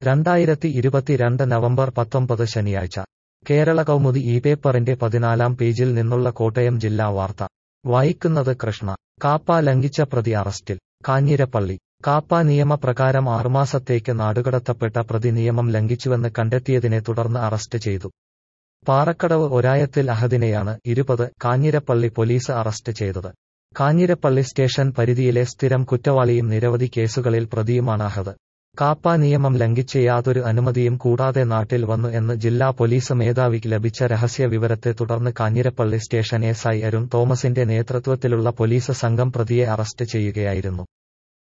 രണ്ടായിരത്തി ഇരുപത്തിരണ്ട് നവംബർ പത്തൊമ്പത് ശനിയാഴ്ച കേരള കൗമുദി ഈ പേപ്പറിന്റെ പതിനാലാം പേജിൽ നിന്നുള്ള കോട്ടയം ജില്ലാ വാർത്ത വായിക്കുന്നത് കൃഷ്ണ കാപ്പ ലംഘിച്ച പ്രതി അറസ്റ്റിൽ കാഞ്ഞിരപ്പള്ളി കാപ്പ നിയമപ്രകാരം ആറുമാസത്തേക്ക് നാടുകടത്തപ്പെട്ട പ്രതി നിയമം ലംഘിച്ചുവെന്ന് കണ്ടെത്തിയതിനെ തുടർന്ന് അറസ്റ്റ് ചെയ്തു പാറക്കടവ് ഒരായത്തിൽ അഹദിനെയാണ് ഇരുപത് കാഞ്ഞിരപ്പള്ളി പോലീസ് അറസ്റ്റ് ചെയ്തത് കാഞ്ഞിരപ്പള്ളി സ്റ്റേഷൻ പരിധിയിലെ സ്ഥിരം കുറ്റവാളിയും നിരവധി കേസുകളിൽ പ്രതിയുമാണ് അഹദ് കാപ്പ നിയമം ലംഘിച്ച് യാതൊരു അനുമതിയും കൂടാതെ നാട്ടിൽ വന്നു എന്ന് ജില്ലാ പോലീസ് മേധാവിക്ക് ലഭിച്ച രഹസ്യ വിവരത്തെ തുടർന്ന് Kanjirappally station S I Arun തോമസിന്റെ നേതൃത്വത്തിലുള്ള പോലീസ് സംഘം പ്രതിയെ അറസ്റ്റ് ചെയ്യുകയായിരുന്നു